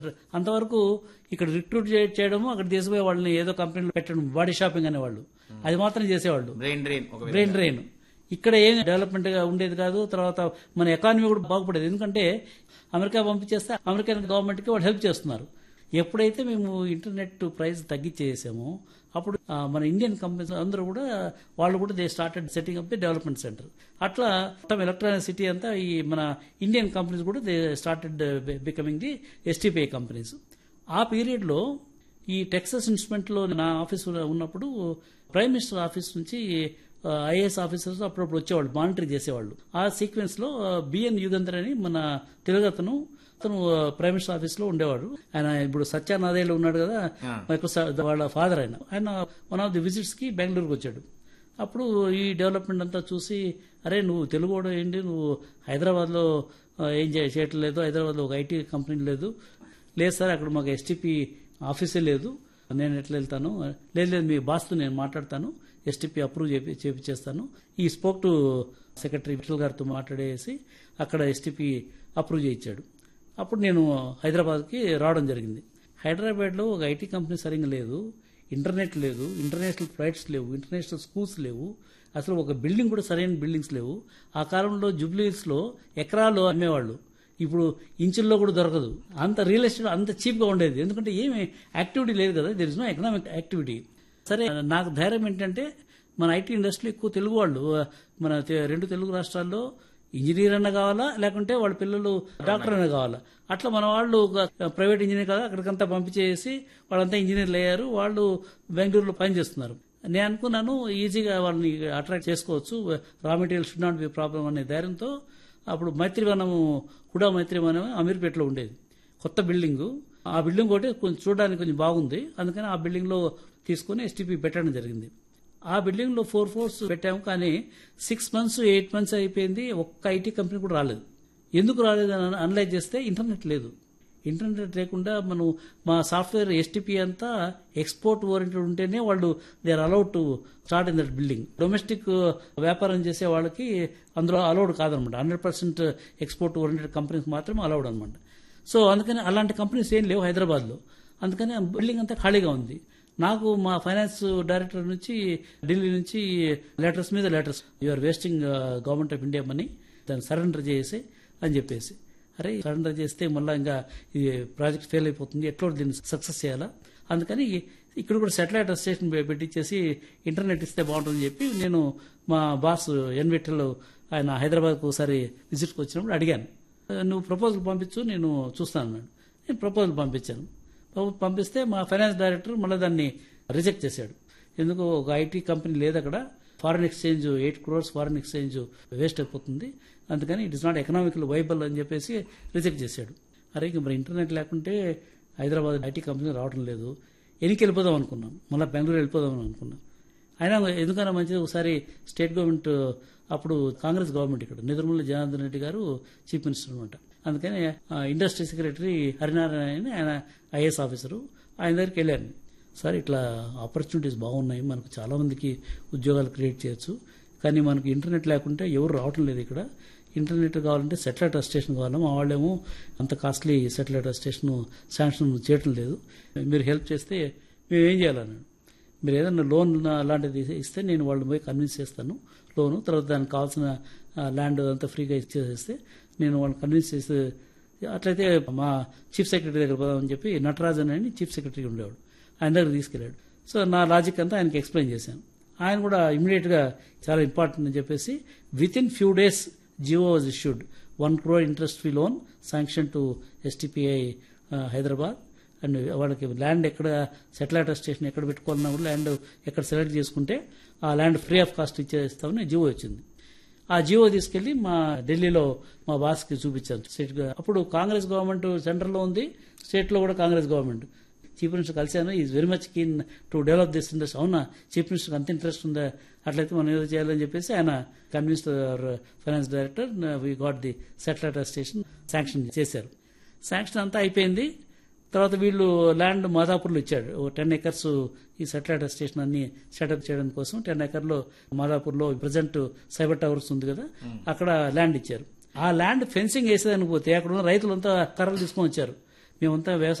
అంతవరకు ఇక్కడ రిక్రూట్ చేయడము అక్కడ తీసుకుపోయి వాళ్ళని ఏదో కంపెనీలో పెట్టడం బాడీ షాపింగ్ అనేవాళ్ళు అది మాత్రం చేసేవాళ్ళు బ్రెయిన్ డ్రైన్ ఒక విధంగా. బ్రెయిన్ డ్రైన్ ఇక్కడ ఏం డెవలప్మెంట్ గా ఉండేది కాదు తర్వాత మన ఎకానమీ కూడా బాగుపడేది ఎందుకంటే అమెరికా పంపించేస్తే అమెరికన్ గవర్నమెంట్ కి వాళ్ళు హెల్ప్ చేస్తున్నారు ఎప్పుడైతే మేము ఇంటర్నెట్ ప్రైస్ తగ్గించేసామో అప్పుడు ఆ, మన ఇండియన్ కంపెనీస్ అందరూ కూడా వాళ్ళు కూడా they started setting up the development centre అట్లా మొత్తం ఎలక్ట్రానిక్ సిటీ అంతా ఈ మన ఇండియన్ కంపెనీస్ కూడా they started becoming the STPI companies ఆ పీరియడ్లో ఈ టెక్సస్ ఇన్స్ట్రుమెంట్లో నా ఆఫీస్ ఉన్నప్పుడు ప్రైమ్ మినిస్టర్ ఆఫీస్ నుంచి ఐఏఎస్ ఆఫీసర్స్ అప్పుడప్పుడు వచ్చేవాళ్ళు మానిటరీ చేసేవాళ్ళు ఆ సీక్వెన్స్ లో బిఎన్ యుగంధర్ అని మన తెలుగు అతను అతను ప్రైమ్ మినిస్టర్ ఆఫీస్ లో ఉండేవాడు ఆయన ఇప్పుడు సత్యానాదేలో ఉన్నాడు కదా మైక్రోసాఫ్ట్ వాళ్ళ ఫాదర్ ఆయన ఆయన వన్ ఆఫ్ ది విజిట్స్ కి బెంగళూరుకి వచ్చాడు అప్పుడు ఈ డెవలప్మెంట్ అంతా చూసి అరే నువ్వు తెలుగు వాడు ఏంటి నువ్వు హైదరాబాద్లో ఆ, ఏం చే- చేయట్లేదు హైదరాబాద్లో ఒక ఐటీ కంపెనీ లేదు లేదు సార్ అక్కడ మాకు ఎస్టీపీ ఆఫీసే లేదు నేను ఎట్లా వెళ్తాను లేదు లేదు మీ బాస్తో నేను మాట్లాడతాను ఎస్టీపీ అప్రూవ్ చేపి చేపించేస్తాను ఈ స్పోక్ టు సెక్రటరీ విఠల్ గారితో మాట్లాడేసి అక్కడ ఎస్టీపీ అప్రూవ్ చేయించాడు అప్పుడు నేను హైదరాబాద్కి రావడం జరిగింది హైదరాబాద్లో ఒక ఐటీ కంపెనీ సరిగ్గా లేదు ఇంటర్నెట్ లేదు ఇంటర్నేషనల్ ఫ్లైట్స్ లేవు ఇంటర్నేషనల్ స్కూల్స్ లేవు అసలు ఒక బిల్డింగ్ కూడా సరైన బిల్డింగ్స్ లేవు ఆ కాలంలో జూబ్లీస్లో ఎకరాలు అమ్మేవాళ్ళు ఇప్పుడు ఇంచుల్లో కూడా దొరకదు అంత రియల్ ఎస్టేట్ అంత చీప్గా ఉండేది ఎందుకంటే ఏమి యాక్టివిటీ లేదు కదా there is no economic activity సరే నాకు ధైర్యం ఏంటంటే మన ఐటీ ఇండస్ట్రీ ఎక్కువ తెలుగు వాళ్ళు మన తె- రెండు తెలుగు రాష్ట్రాల్లో ఇంజనీర్ అన్న కావాలా లేకుంటే వాళ్ళ పిల్లలు డాక్టర్ అన్న కావాలా అట్లా మన వాళ్ళు ఒక ప్రైవేట్ ఇంజనీర్ కదా అక్కడికంతా పంపించేసి వాళ్ళంతా ఇంజనీర్లు అయ్యారు వాళ్ళు బెంగళూరులో పనిచేస్తున్నారు నేను అనుకున్నాను ఈజీగా వాళ్ళని అట్రాక్ట్ చేసుకోవచ్చు raw material should not be problem అనే ధైర్యంతో అప్పుడు మైత్రివనము హుడా మైత్రివనం అమీర్పేటలో ఉండేది కొత్త బిల్డింగ్ ఆ బిల్డింగ్ ఒకటి కొంచెం చూడడానికి కొంచెం బాగుంది అందుకని ఆ బిల్డింగ్ లో తీసుకుని ఎస్టీపీ పెట్టడం జరిగింది ఆ బిల్డింగ్ లో ఫోర్ ఫ్లోర్స్ పెట్టాము కానీ సిక్స్ మంత్స్ ఎయిట్ మంత్స్ అయిపోయింది ఒక్క ఐటీ కంపెనీ కూడా రాలేదు ఎందుకు రాలేదు అని అనలైజ్ చేస్తే ఇంటర్నెట్ లేదు ఇంటర్నెట్ లేకుండా మనం మా సాఫ్ట్వేర్ ఎస్టీపీ అంతా ఎక్స్పోర్ట్ ఓరియంటెడ్ ఉంటేనే వాళ్ళు they are allowed to start in that building domestic వ్యాపారం చేసే వాళ్ళకి అందులో అలౌడ్ కాదనమాట hundred percent export oriented companies మాత్రమే అలౌడ్ అనమాట సో అందుకని అలాంటి కంపెనీస్ ఏం లేవు హైదరాబాద్లో అందుకని ఆ బిల్డింగ్ అంతా ఖాళీగా ఉంది నాకు మా ఫైనాన్స్ డైరెక్టర్ నుంచి ఢిల్లీ నుంచి లెటర్స్ మీద letters you're wasting government of India money దాన్ని సరెండర్ చేసి అని చెప్పేసి అరే సరెండర్ చేస్తే మళ్ళీ ఇంకా ఈ ప్రాజెక్ట్ ఫెయిల్ అయిపోతుంది ఎట్లా దీన్ని సక్సెస్ చేయాలా అందుకని ఇక్కడ కూడా సెటిలైట్ స్టేషన్ పెట్టించేసి ఇంటర్నెట్ ఇస్తే బాగుంటుందని చెప్పి నేను మా బాస్ ఎన్విటల్ ఆయన హైదరాబాద్కు ఒకసారి విజిట్కి వచ్చినప్పుడు అడిగాను నువ్వు ప్రపోజల్ పంపించు నేను చూస్తాను అన్నాడు నేను ప్రపోజల్ పంపించాను పం- పంపిస్తే మా ఫైనాన్స్ డైరెక్టర్ మళ్ళీ దాన్ని రిజెక్ట్ చేశాడు ఎందుకు ఒక ఐటీ కంపెనీ లేదు అక్కడ foreign exchange eight crores foreign exchange waste అయిపోతుంది అందుకని it is not economical viable అని చెప్పేసి రిజెక్ట్ చేశాడు అరే ఇంక మరి ఇంటర్నెట్ లేకుంటే హైదరాబాద్ ఐటీ కంపెనీ రావడం లేదు ఎనికి వెళ్ళిపోదాం అనుకున్నాం మళ్ళీ బెంగళూరు వెళ్ళిపోదాం అని అనుకున్నాం అయినా ఎందుకన్నా మంచిది ఒకసారి స్టేట్ గవర్నమెంట్ అప్పుడు కాంగ్రెస్ గవర్నమెంట్ ఇక్కడ నిద్రమల్లి జనార్దన్ రెడ్డి గారు చీఫ్ మినిస్టర్ అనమాట అందుకని ఆ, ఇండస్ట్రీ సెక్రటరీ హరినారాయణ అని ఆయన ఐఏఎస్ ఆఫీసరు ఆయన దగ్గరికి వెళ్ళాను సార్ ఇట్లా ఆపర్చునిటీస్ బాగున్నాయి మనకు చాలా మందికి ఉద్యోగాలు క్రియేట్ చేయొచ్చు కానీ మనకు ఇంటర్నెట్ లేకుంటే ఎవరు రావటం లేదు ఇక్కడ ఇంటర్నెట్ కావాలంటే సెటిలైట్ స్టేషన్ కావాలి మా వాళ్ళేమో అంత కాస్ట్లీ సెటిలైట్ స్టేషన్ శాంక్షన్ చేయటం లేదు మీరు హెల్ప్ చేస్తే మేము ఏం చేయాలన్నాడు మీరు ఏదైనా లోన్ అలాంటిది ఇస్తే నేను వాళ్ళని పోయి కన్విన్స్ చేస్తాను లోను తర్వాత దానికి కావాల్సిన ఆ, ల్యాండ్ అంతా ఫ్రీగా ఇచ్చేసేస్తే నేను వాళ్ళని కన్విన్స్ చేస్తే అట్లయితే మా చీఫ్ సెక్రటరీ దగ్గర పోదామని చెప్పి నటరాజన్ అని చీఫ్ సెక్రటరీ ఉండేవాడు ఆయన దగ్గర తీసుకెళ్ళాడు సో నా లాజిక్ అంతా ఆయనకి ఎక్స్ప్లెయిన్ చేశాను ఆయన కూడా ఇమీడియట్ గా చాలా ఇంపార్టెంట్ అని చెప్పేసి with in few days GO was issued one crore interest free loan sanction to STPI Hyderabad and వాళ్ళకి ల్యాండ్ ఎక్కడ సెటిలైట్ స్టేషన్ ఎక్కడ పెట్టుకోవాలన్నా కూడా ల్యాండ్ ఎక్కడ సెలెక్ట్ చేసుకుంటే ఆ ల్యాండ్ ఫ్రీ ఆఫ్ కాస్ట్ ఇచ్చేస్తామని జియో వచ్చింది ఆ జియో తీసుకెళ్లి మా ఢిల్లీలో మా బాస్ కి చూపించాను స్టేట్ గా- అప్పుడు కాంగ్రెస్ గవర్నమెంట్ సెంటర్ లో ఉంది స్టేట్ లో కూడా కాంగ్రెస్ గవర్నమెంట్ చీఫ్ మినిస్టర్ కలిశాను is very much keen to develop this industry అవునా చీఫ్ మినిస్టర్ అంత ఇంట్రెస్ట్ ఉందా అట్లయితే మనం ఏదో చేయాలని చెప్పేసి ఆయన convince finance director we got the satellite station sanction చేశారు శాంక్షన్ అంతా అయిపోయింది తర్వాత వీళ్ళు ల్యాండ్ మాదాపూర్లో ఇచ్చాడు ఓ టెన్ ఎకర్స్ ఈ సెటిలైట్ స్టేషన్ అన్ని సెటప్ చేయడం కోసం టెన్ ఎకర్లో మాదాపూర్లో ప్రజెంట్ సైబర్ టవర్స్ ఉంది కదా అక్కడ ల్యాండ్ ఇచ్చారు ఆ ల్యాండ్ ఫెన్సింగ్ వేసేదానికి పోతే అక్కడ ఉన్న రైతులంతా కర్రలు తీసుకొని వచ్చారు మేమంతా వ్యవసాయ